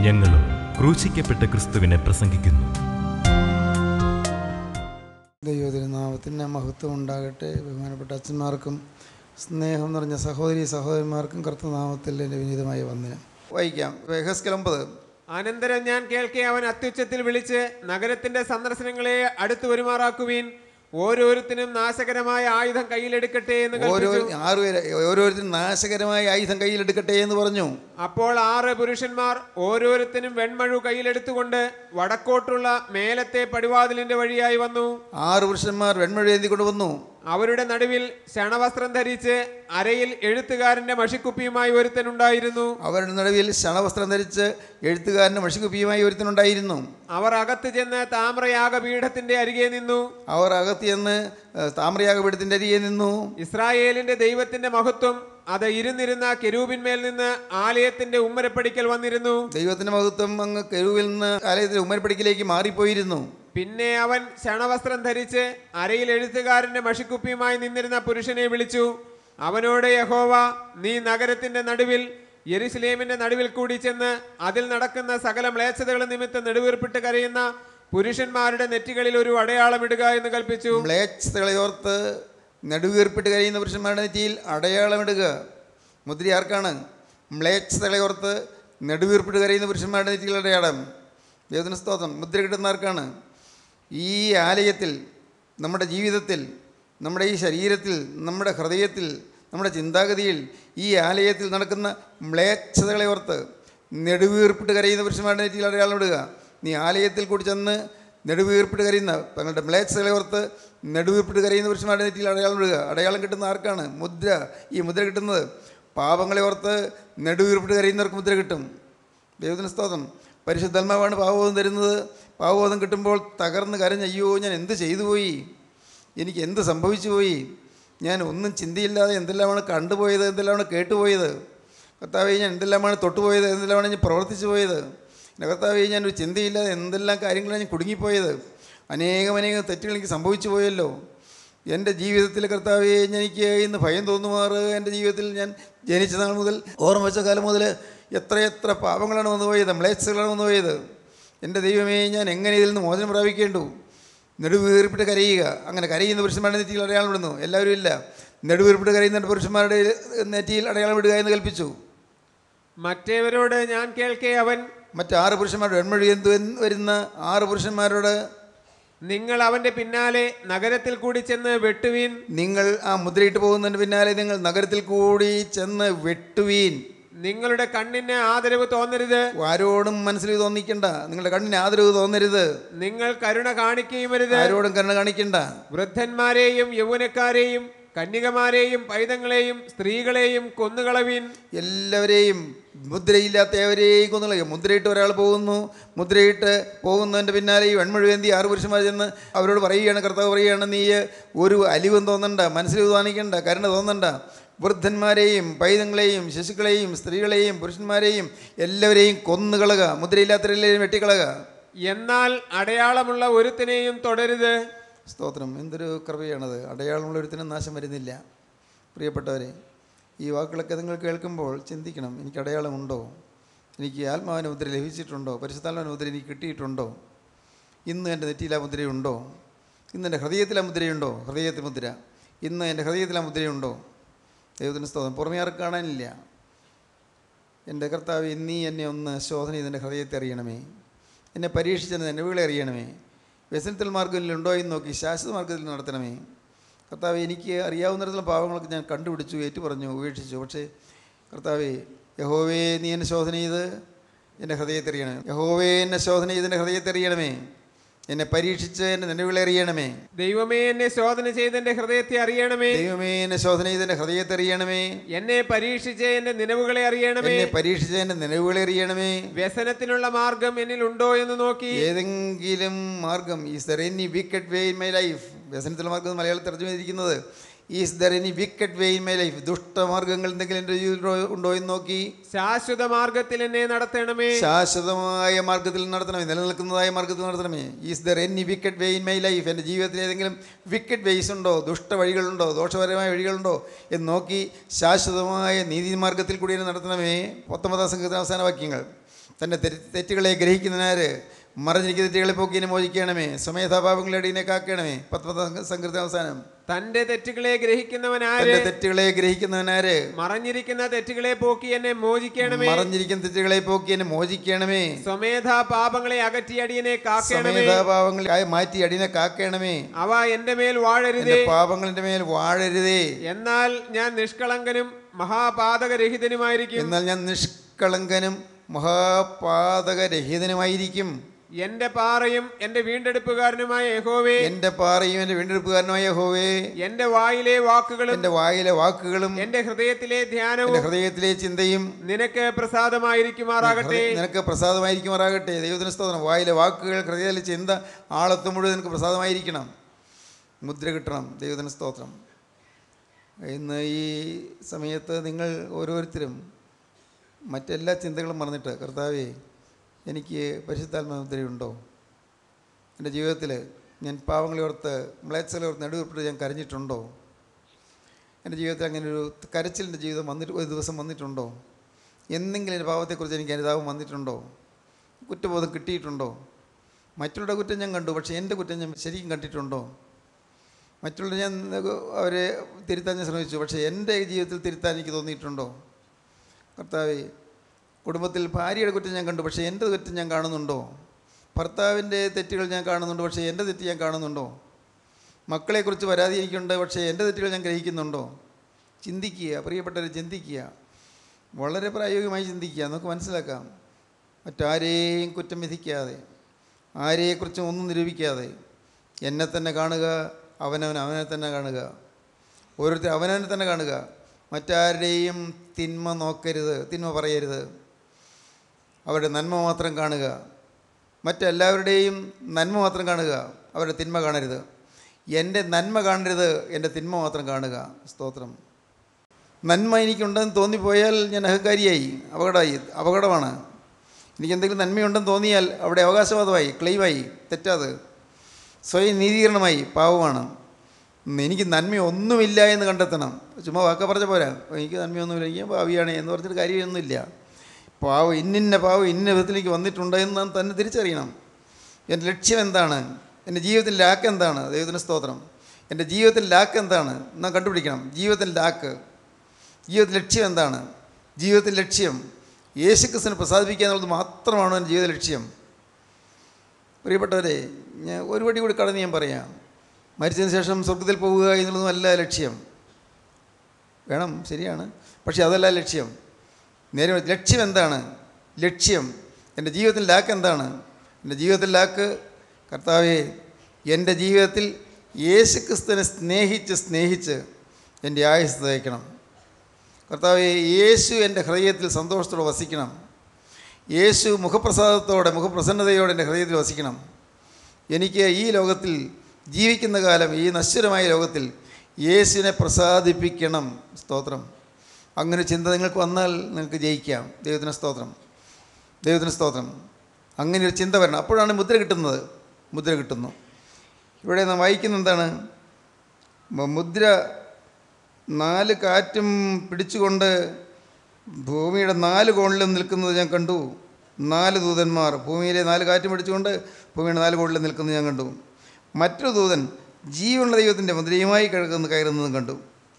ഞങ്ങളും ക്രൂശിക്കപ്പെട്ട ക്രിസ്തുവിനെ പ്രസംഗിക്കുന്നു ദൈവതിരുനാമത്തിന് മഹത്വം ഉണ്ടാകട്ടെ ബഹുമാനപ്പെട്ട അച്ഛന്മാർക്കും സ്നേഹം നിറഞ്ഞ സഹോദരി സഹോദരന്മാർക്കും കർത്തനാമത്തിൽ എൻ്റെ വിനീതമായ വന്ദനം വായിക്കാം വേഹസ്കൽ ഒമ്പത് അനന്തരം ഞാൻ കേൾക്കെ അവൻ അത്യുച്ചത്തിൽ വിളിച്ച് നഗരത്തിന്റെ സന്ദർശനങ്ങളെ അടുത്തു വരുമാറാക്കുവീൻ ഓരോരുത്തരും നാശകരമായ ആയുധം കയ്യിലെടുക്കട്ടെ എന്ന് ഓരോ കൽപ്പിച്ചു ആറുപേരെ ഓരോരുത്തരും നാശകരമായ ആയുധം കയ്യിലെടുക്കട്ടെ എന്ന് പറഞ്ഞു അപ്പോൾ ആറ് പുരുഷന്മാർ ഓരോരുത്തരും വെൺമഴു കയ്യിലെടുത്തുകൊണ്ട് വടക്കോട്ടുള്ള മേലത്തെ പടിവാതിലിന്റെ വഴിയായി വന്നു ആറ് പുരുഷന്മാർ വെൺമഴ ഏന്തി കൊണ്ടുവന്നു അവരുടെ നടുവിൽ ശണവസ്ത്രം ധരിച്ച് അരയിൽ എഴുത്തുകാരന്റെ മഷിക്കുപ്പിയുമായി ഒരുത്തനുണ്ടായിരുന്നു താമരയാഗ അവരുടെ നടുവിൽ ശണവസ്ത്രം ധരിച്ച് എഴുത്തുകാരന് മഷിക്കുപ്പിയുമായി ഒരുത്തനുണ്ടായിരുന്നു അവർ അകത്ത് ചെന്ന് താമ്രയാഗപീഠത്തിന്റെ അരികെ നിന്നു അവർ അകത്ത് ചെന്ന് താമരയാഗപീഠത്തിൻ്റെ അരികെ നിന്നു ഇസ്രായേലിന്റെ ദൈവത്തിന്റെ മഹത്വം അത് ഇരുന്നിരുന്ന കെരൂബിന്മേൽ നിന്ന് ആലയത്തിന്റെ ഉമ്മരപ്പടിക്കൽ വന്നിരുന്നു ദൈവത്തിൻ്റെ മഹത്വം അങ്ങ് കെരുവിൽ നിന്ന് ആലയത്തിൽ ഉമ്മരപ്പടിക്കിലേക്ക് മാറിപ്പോയിരുന്നു പിന്നെ അവൻ ശണവസ്ത്രം ധരിച്ച് അരയിൽ എഴുത്തുകാരന്റെ മഷിക്കുപ്പിയുമായി നിന്നിരുന്ന പുരുഷനെ വിളിച്ചു അവനോട് യഹോവ നീ നഗരത്തിന്റെ നടുവിൽ യെരുസലേമിന്റെ നടുവിൽ കൂടി ചെന്ന് അതിൽ നടക്കുന്ന സകല മ്ലേച്ഛതകൾ നിമിത്തം നെടുവീർപ്പിട്ട് കരയുന്ന പുരുഷന്മാരുടെ നെറ്റികളിൽ ഒരു അടയാളമിടുക എന്ന് കൽപ്പിച്ചു മ്ലേച്ഛതകളെ ഓർത്ത് നടുവീർപ്പിട്ട് കഴിയുന്ന പുരുഷന്മാരുടെ നെറ്റിയിൽ അടയാളമിടുക മുദ്ര ആർക്കാണ് മ്ലേച്ഛതകളെ ഓർത്ത് നെടുവീർപ്പിട്ട് കരയുന്ന പുരുഷന്മാരുടെ നെറ്റിയിൽ അടയാളം ദൈവത്തിന് സ്തോത്രം മുദ്ര കിട്ടുന്ന ആർക്കാണ് ഈ ആലയത്തിൽ നമ്മുടെ ജീവിതത്തിൽ നമ്മുടെ ഈ ശരീരത്തിൽ നമ്മുടെ ഹൃദയത്തിൽ നമ്മുടെ ചിന്താഗതിയിൽ ഈ ആലയത്തിൽ നടക്കുന്ന മ്ലേച്ഛതകളെ ഓർത്ത് നെടുവീർപ്പിട്ട് കരയുന്ന പുരുഷന്മാരുടെ നെറ്റിയിൽ അടയാളം ഇടുക നീ ആലയത്തിൽ കൂടി ചെന്ന് നെടുവീർപ്പിട്ട് കരയുന്ന തങ്ങളുടെ മ്ലേച്ഛതകളെ ഓർത്ത് നെടുവീർപ്പിട്ട് കരയുന്ന പുരുഷന്മാരുടെ നെറ്റിയിൽ അടയാളം ഇടുക അടയാളം കിട്ടുന്ന ആർക്കാണ് മുദ്ര ഈ മുദ്ര കിട്ടുന്നത് പാപങ്ങളെ ഓർത്ത് നെടുവീർപ്പിട്ട് കരയുന്നവർക്ക് മുദ്ര കിട്ടും ദൈവത്തിന് സ്തോത്രം പരിശുദ്ധാത്മാവാണ് പാവബോധം തരുന്നത് പാവബോധം കിട്ടുമ്പോൾ തകർന്ന് കരഞ്ഞ് അയ്യോ ഞാൻ എന്ത് ചെയ്തു പോയി എനിക്ക് എന്ത് സംഭവിച്ചു പോയി ഞാൻ ഒന്നും ചിന്തയില്ലാതെ എന്തെല്ലാമാണ് കണ്ടുപോയത് എന്തെല്ലാമാണ് കേട്ടുപോയത് കർത്താവെ ഞാൻ എന്തെല്ലാമാണ് തൊട്ടുപോയത് എന്തെല്ലാമാണ് ഞാൻ പ്രവർത്തിച്ചു പോയത് എൻ്റെ കർത്താവെ ഞാൻ ഒരു ചിന്തയില്ലാതെ എന്തെല്ലാം കാര്യങ്ങളാണ് ഞാൻ കുടുങ്ങിപ്പോയത് അനേകം അനേകം തെറ്റുകൾ എനിക്ക് സംഭവിച്ചു പോയല്ലോ എൻ്റെ ജീവിതത്തിൽ കർത്താവെ എനിക്ക് ഇന്ന് ഭയം തോന്നുമാറ് എൻ്റെ ജീവിതത്തിൽ ഞാൻ ജനിച്ച നാൾ മുതൽ ഓർമ്മ വെച്ച കാലം മുതൽ എത്രയെത്ര പാപങ്ങളാണ് വന്നു പോയത് മ്ലേച്ഛകളാണ് വന്നു പോയത് എൻ്റെ ദൈവമേ ഞാൻ എങ്ങനെ ഇതിൽ നിന്ന് മോചനം പ്രാപിക്കേണ്ടു നെടുവീർപ്പിട്ട് കരയുക അങ്ങനെ കരയുന്ന പുരുഷന്മാരുടെ നെറ്റിയിൽ അടയാളം ഇടുന്നു എല്ലാവരും ഇല്ല നെടുവീർപ്പിട്ട് കരയുന്ന പുരുഷന്മാരുടെ നെറ്റിയിൽ അടയാളം ഇടുക എന്ന് കൽപ്പിച്ചു മറ്റേവരോട് ഞാൻ കേൾക്കെ അവൻ മറ്റാറ് പുരുഷന്മാരുടെ വെൺമൊഴി എന്തു വരുന്ന ആറ് പുരുഷന്മാരോട് നിങ്ങൾ അവന്റെ പിന്നാലെ നഗരത്തിൽ കൂടി ചെന്ന് വെട്ടുവീൻ നിങ്ങൾ ആ മുദ്രയിട്ട് പോകുന്നതിന് പിന്നാലെ നിങ്ങൾ നഗരത്തിൽ കൂടി ചെന്ന് വെട്ടുവീൻ നിങ്ങളുടെ കണ്ണിന് ആദരവ് തോന്നരുത് ആരോടും മനസ്സിൽ തോന്നിക്കണ്ട നിങ്ങളുടെ കണ്ണിന് ആദരവ് തോന്നരുത് നിങ്ങൾ കരുണ കാണിക്കുകയും അരുത് ആരോടും കരുണ കാണിക്കണ്ട വൃദ്ധന്മാരെയും യൗവനക്കാരെയും കന്യകമാരെയും പൈതങ്ങളെയും സ്ത്രീകളെയും കൊന്നുകളവീൻ എല്ലാവരെയും മുദ്രയില്ലാത്തവരെയും കൊന്നുകളയും മുദ്രയിട്ട് ഒരാൾ പോകുന്നു മുദ്രയിട്ട് പോകുന്നതിൻ്റെ പിന്നാലെ ഈ വെൺമഴുവേന്തി ആറ് പുരുഷന്മാർ ചെന്ന് അവരോട് പറയുകയാണ് കർത്താവ് പറയുകയാണ് നീ ഒരു അലിവും തോന്നണ്ട മനസ്സിൽ തോന്നിക്കണ്ട കരുണ തോന്നണ്ട വൃദ്ധന്മാരെയും പൈതങ്ങളെയും ശിശുക്കളെയും സ്ത്രീകളെയും പുരുഷന്മാരെയും എല്ലാവരെയും കൊന്നുകളക മുദ്രയില്ലാത്തവരെല്ലാവരെയും വെട്ടിക്കളക എന്നാൽ അടയാളമുള്ള ഒരുത്തിനെയും തുടരുത് സ്തോത്രം എന്തൊരു കൃപയാണത് അടയാളമുള്ള ഒരുത്തിനും നാശം വരുന്നില്ല പ്രിയപ്പെട്ടവരെ ഈ വാക്കുകളൊക്കെ നിങ്ങൾ കേൾക്കുമ്പോൾ ചിന്തിക്കണം എനിക്ക് അടയാളമുണ്ടോ എനിക്ക് ആത്മാവിൻ്റെ മുദ്ര ലഭിച്ചിട്ടുണ്ടോ പരിശുദ്ധാത്മാവിൻ്റെ മുദ്ര എനിക്ക് കിട്ടിയിട്ടുണ്ടോ ഇന്ന് എൻ്റെ നെറ്റിയിൽ ആ മുദ്രയുണ്ടോ ഇന്ന് എൻ്റെ ഹൃദയത്തിൽ ആ മുദ്രയുണ്ടോ ഹൃദയത്തിൽ മുദ്ര ഇന്ന് എൻ്റെ ഹൃദയത്തിൽ ആ മുദ്രയുണ്ടോ ദൈവത്തിന് സ്തോത്രം പുറമേ ആർക്ക് കാണാനില്ല എൻ്റെ കർത്താവ് നീ എന്നെ ഒന്ന് ശോധന ചെയ്ത് എൻ്റെ ഹൃദയത്തെ അറിയണമേ എന്നെ പരീക്ഷിച്ചെന്ന് എൻ്റെ വീളെ അറിയണമേ വ്യസനത്തിൽ മാർഗ്ഗത്തിൽ ഉണ്ടോ എന്ന് നോക്കി ശാശ്വത മാർഗ്ഗത്തിൽ നടത്തണമേ കർത്താവ് എനിക്ക് അറിയാവുന്നിടത്തോളം പാവങ്ങളൊക്കെ ഞാൻ കണ്ടുപിടിച്ചു ഏറ്റു പറഞ്ഞു ഉപേക്ഷിച്ചു പക്ഷേ കർത്താവേ യഹോവേ നീ എന്നെ ശോധന ചെയ്ത് എൻ്റെ ഹൃദയത്തെ അറിയണമേ യഹോവേ എന്നെ ശോധന ചെയ്ത് എൻ്റെ ഹൃദയത്തെ അറിയണമേ എന്നെ പരീക്ഷിച്ച് എൻ്റെ നിലവിളെ അറിയണമേ ദൈവമേ എന്നെ ശോധന ചെയ്ത് എന്റെ ഹൃദയത്തെ അറിയണമേ ദൈവമേ എന്നെ ശോധന ചെയ്ത് എൻ്റെ ഹൃദയത്തെ അറിയണമേ എന്നെ പരീക്ഷിച്ച് എന്റെ നിലവുകളെ അറിയണമേ എന്നെ പരീക്ഷിച്ച് എൻ്റെ നിലവുകളെ അറിയണമേ വ്യസനത്തിനുള്ള മാർഗം എന്നിൽ ഉണ്ടോ എന്ന് നോക്കി ഏതെങ്കിലും മാർഗം is there any wicked way in my life വ്യസനത്തിലുള്ള മാർഗം എന്ന് മലയാളത്തിൽ തർജ്ജമ ചെയ്തിരിക്കുന്നത് is there any wicked way in my life ദുഷ്ടമാർഗങ്ങൾ എന്തെങ്കിലും എൻ്റെ ജീവിതത്തിൽ ഉണ്ടോ എന്ന് നോക്കി ശാശ്വത മാർഗത്തിൽ എന്നെ നടത്തണമേ ശാശ്വതമായ മാർഗത്തിൽ നടത്തണമേ നിലനിൽക്കുന്നതായ മാർഗത്തിൽ നടത്തണമേ is there any wicked way in my life എൻ്റെ ജീവിതത്തിൽ ഏതെങ്കിലും വിക്കറ്റ് വേസ് ഉണ്ടോ ദുഷ്ട വഴികളുണ്ടോ ദോഷപരമായ വഴികളുണ്ടോ എന്ന് നോക്കി ശാശ്വതമായ നീതി മാർഗത്തിൽ കൂടി എന്നെ നടത്തണമേ പത്തൊമ്പതാം സംഘത്തിന് അവസാന വാക്യങ്ങൾ തൻ്റെ തെറ്റ് തെറ്റുകളെ ഗ്രഹിക്കുന്നതിനാര് മറിഞ്ഞിരിക്കുന്ന തെറ്റുകളെ പോക്കിനെ മോചിക്കണമേ സമയഥാപാപങ്ങളുടെ അടിയനെ കാക്കണമേ പത്മ സംകൃത അവസാനം തന്റെ തെറ്റുകളെ ഗ്രഹിക്കുന്നവനാര് തൻ്റെ തെറ്റുകളെ ഗ്രഹിക്കുന്നവനാര് മറഞ്ഞിരിക്കുന്ന തെറ്റുകളെ പോക്കി എന്നെ മോചിക്കണമേ മറിഞ്ഞിരിക്കുന്ന തെറ്റുകളെ പോക്കി എന്നെ മോചിക്കണമേ സ്വമേധാ പാപങ്ങളെ അകറ്റി അടിയനെ കാക്കണമേ സമേധാപാപങ്ങളെ മാറ്റി അടിയനെ കാക്കണമേ അവ എന്റെ മേൽ എൻ്റെ വാഴരുതേ പാപങ്ങളുടെ മേൽ വാഴരുതേ എന്നാൽ ഞാൻ നിഷ്കളങ്കനും മഹാപാതകരഹിതനുമായിരിക്കും എന്നാൽ ഞാൻ നിഷ്കളങ്കനും മഹാപാതകരഹിതനുമായിരിക്കും എന്റെ പാറയും എന്റെ വീണ്ടെടുപ്പുകാരനുമായ യഹോവേ എൻ്റെ പാറയും എൻ്റെ വീണ്ടെടുപ്പുകാരനുമായ ഹോവേ എന്റെ വായിലെ വാക്കുകളും എൻ്റെ വായിലെ വാക്കുകളും എന്റെ ഹൃദയത്തിലെ എൻ്റെ ധ്യാനവും ഹൃദയത്തിലെ ചിന്തയും നിനക്ക് പ്രസാദമായിരിക്കുമാറാകട്ടെ ഹൃദയ- നിനക്ക് പ്രസാദമായിരിക്കുമാറാകട്ടെ ദൈവത്തിന് സ്തോത്രം വായിലെ വാക്കുകൾ ഹൃദയത്തിലെ ചിന്ത ആളത്ത് മുഴുവൻ നിനക്ക് പ്രസാദമായിരിക്കണം മുദ്ര കിട്ടണം ദൈവത്തിന് സ്തോത്രം ഇന്ന് ഈ സമയത്ത് നിങ്ങൾ ഓരോരുത്തരും മറ്റെല്ലാ ചിന്തകളും മറന്നിട്ട് കർത്താവേ എനിക്ക് പരിശുദ്ധാത്മ മുദ്രയുണ്ടോ എൻ്റെ ജീവിതത്തിൽ ഞാൻ പാവങ്ങളെ ഓർത്ത് മ്ലേച്ഛലെ ഓർത്ത് നെടുവിൽപ്പെട്ട് ഞാൻ കരഞ്ഞിട്ടുണ്ടോ എൻ്റെ ജീവിതത്തിൽ അങ്ങനെ ഒരു കരച്ചിലിൻ്റെ ജീവിതം വന്നിട്ട് ഒരു ദിവസം വന്നിട്ടുണ്ടോ എന്തെങ്കിലും എൻ്റെ പാവത്തെക്കുറിച്ച് എനിക്ക് അനുതാപം വന്നിട്ടുണ്ടോ കുറ്റബോധം കിട്ടിയിട്ടുണ്ടോ മറ്റുള്ളവരുടെ കുറ്റം ഞാൻ കണ്ടു പക്ഷേ എൻ്റെ കുറ്റം ഞാൻ ശരിക്കും കണ്ടിട്ടുണ്ടോ മറ്റുള്ള ഞാൻ അവരെ തിരുത്താൻ ഞാൻ ശ്രമിച്ചു പക്ഷേ എൻ്റെ ജീവിതത്തിൽ തിരുത്താൻ എനിക്ക് തോന്നിയിട്ടുണ്ടോ കർത്താവേ കുടുംബത്തിൽ ഭാര്യയുടെ കുറ്റം ഞാൻ കണ്ടു പക്ഷേ എൻ്റെ കുറ്റം ഞാൻ കാണുന്നുണ്ടോ ഭർത്താവിൻ്റെ തെറ്റുകൾ ഞാൻ കാണുന്നുണ്ട് പക്ഷേ എൻ്റെ തെറ്റ് ഞാൻ കാണുന്നുണ്ടോ മക്കളെക്കുറിച്ച് പരാതി എനിക്കുണ്ട് പക്ഷേ എൻ്റെ തെറ്റുകൾ ഞാൻ ഗ്രഹിക്കുന്നുണ്ടോ ചിന്തിക്കുക പ്രിയപ്പെട്ടവരെ ചിന്തിക്കുക വളരെ പ്രായോഗികമായി ചിന്തിക്കുക നമുക്ക് മനസ്സിലാക്കാം മറ്റാരെയും കുറ്റം വിധിക്കാതെ ആരെക്കുറിച്ചും ഒന്നും നിരൂപിക്കാതെ എന്നെ തന്നെ കാണുക അവനവൻ അവനെ തന്നെ കാണുക ഓരോരുത്തർ അവനവനെ തന്നെ കാണുക മറ്റാരുടെയും തിന്മ നോക്കരുത് തിന്മ പറയരുത് അവരുടെ നന്മ മാത്രം കാണുക മറ്റെല്ലാവരുടെയും നന്മ മാത്രം കാണുക അവരുടെ തിന്മ കാണരുത് എൻ്റെ നന്മ കാണരുത് എൻ്റെ തിന്മ മാത്രം കാണുക സ്തോത്രം നന്മ എനിക്കുണ്ടെന്ന് തോന്നിപ്പോയാൽ ഞാൻ അഹങ്കാരിയായി അപകടമായി അപകടമാണ് എനിക്ക് എന്തെങ്കിലും നന്മയുണ്ടെന്ന് തോന്നിയാൽ അവിടെ അവകാശവാദമായി ക്ലെയിമായി തെറ്റാത് സ്വയം നീതീകരണമായി പാവമാണ് ഉം, എനിക്ക് നന്മയൊന്നുമില്ല എന്ന് കണ്ടെത്തണം ചുമ്മാ വാക്ക പറഞ്ഞ പോരാ എനിക്ക് നന്മയൊന്നുമില്ല എനിക്ക് ഭാവിയാണ് എന്ന് പറഞ്ഞിട്ട് കാര്യമൊന്നുമില്ല പാവം ഇന്നിന്ന പാവം ഇന്ന വിധത്തിലേക്ക് വന്നിട്ടുണ്ട് എന്ന് നാം തന്നെ തിരിച്ചറിയണം എൻ്റെ ലക്ഷ്യം എന്താണ് എൻ്റെ ജീവിതത്തിൽ ലാക്ക് എന്താണ് ദൈവത്തിൻ്റെ സ്തോത്രം എൻ്റെ ജീവിതത്തിൽ ലാക്ക് എന്താണ് നാം കണ്ടുപിടിക്കണം ജീവിതത്തിൽ ലാക്ക് ജീവിതത്തിൽ ലക്ഷ്യം എന്താണ് ജീവിതത്തിൽ ലക്ഷ്യം യേശുക്രിസ്തുവിനെ പ്രസാദിപ്പിക്കുക എന്നുള്ളത് മാത്രമാണ് എൻ്റെ ജീവിത ലക്ഷ്യം പ്രിയപ്പെട്ടവരെ ഞാൻ ഒരു വടി കൂടി കടന്ന് ഞാൻ പറയാം മരിച്ചതിന് ശേഷം സ്വർഗത്തിൽ പോവുക എന്നുള്ളതും അല്ല ലക്ഷ്യം വേണം ശരിയാണ് പക്ഷേ അതല്ല ലക്ഷ്യം നേരെ മറിച്ച് ലക്ഷ്യം എന്താണ് ലക്ഷ്യം എൻ്റെ ജീവിതത്തിൽ ലാക്ക് എന്താണ് എൻ്റെ ജീവിതത്തിൽ ലാക്ക് കർത്താവെ എൻ്റെ ജീവിതത്തിൽ യേശു ക്രിസ്തുവിനെ സ്നേഹിച്ച് സ്നേഹിച്ച് എൻ്റെ ആയുസ് തയ്ക്കണം കർത്താവെ യേശു എൻ്റെ ഹൃദയത്തിൽ സന്തോഷത്തോടെ വസിക്കണം യേശു മുഖപ്രസാദത്തോടെ മുഖപ്രസന്നതയോടെ എൻ്റെ ഹൃദയത്തിൽ വസിക്കണം എനിക്ക് ഈ ലോകത്തിൽ ജീവിക്കുന്ന കാലം ഈ നശ്വരമായ ലോകത്തിൽ യേശുവിനെ പ്രസാദിപ്പിക്കണം സ്തോത്രം അങ്ങനെ ചിന്ത നിങ്ങൾക്ക് വന്നാൽ നിങ്ങൾക്ക് ജയിക്കാം ദൈവത്തിന് സ്തോത്രം ദൈവത്തിന് സ്തോത്രം അങ്ങനെ ഒരു ചിന്ത വരണം അപ്പോഴാണ് മുദ്ര കിട്ടുന്നത് മുദ്ര കിട്ടുന്നു ഇവിടെ നാം വായിക്കുന്ന എന്താണ് മ- മുദ്ര നാല് കാറ്റും പിടിച്ചുകൊണ്ട് ഭൂമിയുടെ നാല് കോണിലും നിൽക്കുന്നത് ഞാൻ കണ്ടു നാല് ദൂതന്മാർ ഭൂമിയിലെ നാല് കാറ്റും പിടിച്ചുകൊണ്ട് ഭൂമിയുടെ നാല് കോണിലും നിൽക്കുന്നത് ഞാൻ കണ്ടു മറ്റൊരു ദൂതൻ ജീവനുള്ള ദൈവത്തിൻ്റെ മുദ്രയുമായി കിടക്കുന്ന കയറുന്നതും കണ്ടു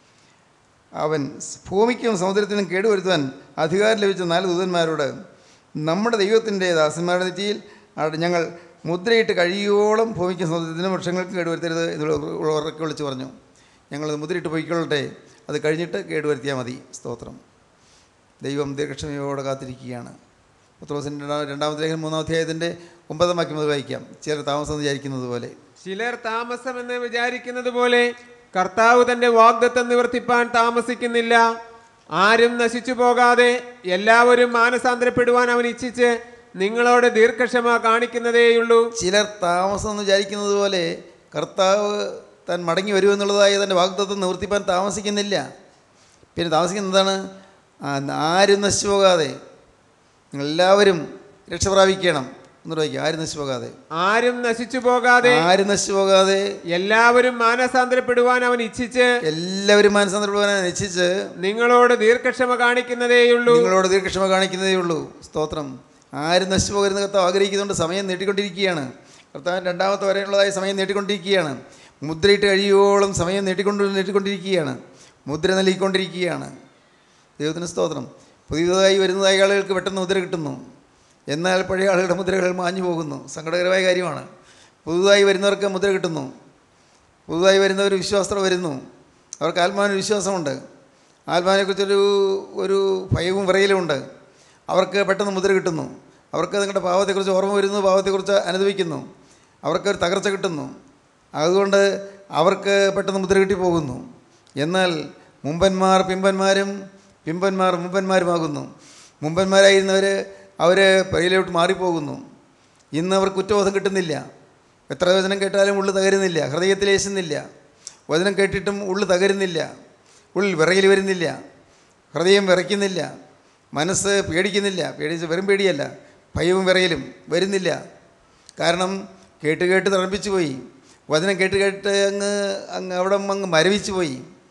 അവൻ ഭൂമിക്കും സമുദ്രത്തിനും കേടുവരുത്താൻ അധികാരം ലഭിച്ച നാല് ദൂതന്മാരോട് നമ്മുടെ ദൈവത്തിൻ്റെ ദാസന്മാരുടെ നെറ്റിയിൽ അവിടെ ഞങ്ങൾ മുദ്രയിട്ട് കഴിയോളം ഭൂമിക്കും സമുദ്രത്തിനും വൃക്ഷങ്ങൾക്കും കേടുവരുത്തരുത് എന്നുള്ള ഉറക്കെ വിളിച്ച് പറഞ്ഞു ഞങ്ങളത് മുദ്രയിട്ട് പോയിക്കൊള്ളട്ടെ അത് കഴിഞ്ഞിട്ട് കേടുവരുത്തിയാൽ മതി സ്തോത്രം ദൈവം ദീർഘക്ഷമയോടെ കാത്തിരിക്കുകയാണ് പത്രോസിൻ്റെ രണ്ടാം രണ്ടാമത്തെ ലേഖനം മൂന്നാം അധ്യായത്തിൻ്റെ ഒമ്പതാം വാക്യം മുതൽ വായിക്കാം ചിലർ താമസം വിചാരിക്കുന്നത് പോലെ ചിലർ താമസമെന്ന് വിചാരിക്കുന്നത് പോലെ കർത്താവ് തന്റെ വാഗ്ദത്തം നിവർത്തിപ്പാൻ താമസിക്കുന്നില്ല ആരും നശിച്ചു പോകാതെ എല്ലാവരും മാനസാന്തരപ്പെടുവാൻ അവൻ ഇച്ഛിച്ച് നിങ്ങളോട് ദീർഘക്ഷമ കാണിക്കുന്നതേയുള്ളൂ ചിലർ താമസം എന്ന് വിചാരിക്കുന്നത് പോലെ കർത്താവ് താൻ മടങ്ങി വരുമെന്നുള്ളതായ തൻ്റെ വാഗ്ദത്വം നിവർത്തിപ്പാൻ താമസിക്കുന്നില്ല പിന്നെ താമസിക്കുന്നതാണ് ആ, ആരും നശിച്ചു പോകാതെ നിങ്ങളെല്ലാവരും രക്ഷ പ്രാപിക്കണം എന്ന് വയ്ക്കുക ആരും നശിച്ചു പോകാതെ ആരും നശിച്ചു പോകാതെ ആരും നശിച്ചു പോകാതെ എല്ലാവരും മാനസാന്തരപ്പെടുവാൻ അവൻ ഇച്ഛിച്ച് എല്ലാവരും മനസ്സന്തരപ്പെടുവാനെ നിശ്ചയിച്ച് നിങ്ങളോട് ദീർഘക്ഷമ കാണിക്കുന്നതേയുള്ളൂ നിങ്ങളോട് ദീർഘക്ഷമ കാണിക്കുന്നതേ ഉള്ളൂ സ്തോത്രം ആരും നശിച്ചു പോകരുന്ന കർത്താവ് ആഗ്രഹിക്കുന്നുണ്ട് സമയം നീട്ടിക്കൊണ്ടിരിക്കുകയാണ് കർത്താവിന് രണ്ടാമത്തെ വരെയുള്ളതായ സമയം നീട്ടിക്കൊണ്ടിരിക്കുകയാണ് മുദ്രയിട്ട് കഴിയുവോളം സമയം നീട്ടിക്കൊണ്ട് നീട്ടിക്കൊണ്ടിരിക്കുകയാണ് മുദ്ര നൽകിക്കൊണ്ടിരിക്കുകയാണ് ദൈവത്തിന് സ്തോത്രം പുതിയതായി വരുന്നതായ ആളുകൾക്ക് പെട്ടെന്ന് മുദ്ര കിട്ടുന്നു എന്നാൽ പഴയ ആളുകളുടെ മുദ്രകൾ മാഞ്ഞു പോകുന്നു സങ്കടകരമായ കാര്യമാണ് പുതുതായി വരുന്നവർക്ക് മുദ്ര കിട്ടുന്നു പുതുതായി വരുന്നവർ വിശ്വാസത്തോടെ വരുന്നു അവർക്ക് ആത്മാവിന് വിശ്വാസമുണ്ട് ആത്മാവിനെക്കുറിച്ചൊരു ഒരു ഭയവും വിറയലുമുണ്ട് അവർക്ക് പെട്ടെന്ന് മുദ്ര കിട്ടുന്നു അവർക്ക് നിങ്ങളുടെ പാവത്തെക്കുറിച്ച് ഓർമ്മ വരുന്നു പാവത്തെക്കുറിച്ച് അനുഭവിക്കുന്നു അവർക്ക് ഒരു തകർച്ച കിട്ടുന്നു അതുകൊണ്ട് അവർക്ക് പെട്ടെന്ന് മുദ്ര കിട്ടി പോകുന്നു എന്നാൽ മുമ്പന്മാർ പിമ്പന്മാരും പിമ്പന്മാർ മുമ്പന്മാരുമാകുന്നു മുമ്പന്മാരായിരുന്നവർ അവർ പയ്യിലോട്ട് മാറിപ്പോകുന്നു ഇന്ന് അവർ കുറ്റബോധം കിട്ടുന്നില്ല എത്ര വചനം കേട്ടാലും ഉള്ളു തകരുന്നില്ല ഹൃദയത്തിലേശുന്നില്ല വചനം കേട്ടിട്ടും ഉള്ളു തകരുന്നില്ല ഉള്ളിൽ വിറയിൽ വരുന്നില്ല ഹൃദയം വിറയ്ക്കുന്നില്ല മനസ്സ് പേടിക്കുന്നില്ല പേടിച്ച് വെറും പേടിയല്ല ഭയവും വിറയലും വരുന്നില്ല കാരണം കേട്ട് കേട്ട് തളർപ്പിച്ചു പോയി വചനം കേട്ട് കേട്ട് അങ്ങ് അങ്ങ് അവിടെ അങ്ങ് മരവിച്ചു പോയി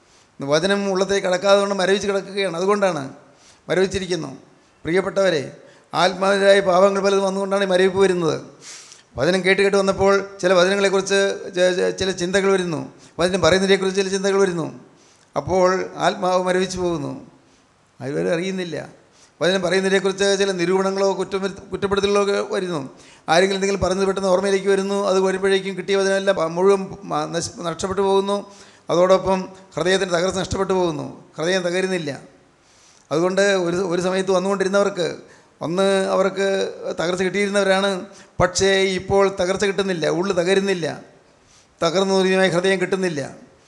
വചനം ഉള്ളത്തേക്ക് കിടക്കാതെ കൊണ്ട് മരവിച്ച് കിടക്കുകയാണ് അതുകൊണ്ടാണ് മരവിച്ചിരിക്കുന്നു പ്രിയപ്പെട്ടവരെ ആത്മാവിനായ പാവങ്ങൾ പലതും വന്നുകൊണ്ടാണ് ഈ മരവിപ്പ് വരുന്നത് വചനം കേട്ട് കേട്ട് വന്നപ്പോൾ ചില വചനങ്ങളെക്കുറിച്ച് ചെ- ചെ- ചില ചിന്തകൾ വരുന്നു വചനം പറയുന്നതിനെക്കുറിച്ച് ചില ചിന്തകൾ വരുന്നു അപ്പോൾ ആത്മാവ് മരവിച്ചു പോകുന്നു അതുവരെ അറിയുന്നില്ല വചനം പറയുന്നതിനെക്കുറിച്ച് ചില നിരൂപണങ്ങളോ കുറ്റം കുറ്റപ്പെടുത്തലുകളോ ഒക്കെ വരുന്നു ആരെങ്കിലും എന്തെങ്കിലും പറഞ്ഞത് പെട്ടെന്ന് ഓർമ്മയിലേക്ക് വരുന്നു അത് വരുമ്പോഴേക്കും കിട്ടിയ വചനമെല്ലാം മുഴുവൻ മ- നശ് നഷ്ടപ്പെട്ടു പോകുന്നു അതോടൊപ്പം ഹൃദയത്തിന് തകർച്ച നഷ്ടപ്പെട്ടു പോകുന്നു ഹൃദയം തകരുന്നില്ല അതുകൊണ്ട് ഒരു ഒരു സമയത്ത് വന്നുകൊണ്ടിരുന്നവർക്ക് ഒന്ന് അവർക്ക് തകർച്ച കിട്ടിയിരുന്നവരാണ് പക്ഷേ ഇപ്പോൾ തകർച്ച കിട്ടുന്നില്ല ഉള്ളു തകരുന്നില്ല തകർന്നു മുറിയുമായ ഹൃദയം കിട്ടുന്നില്ല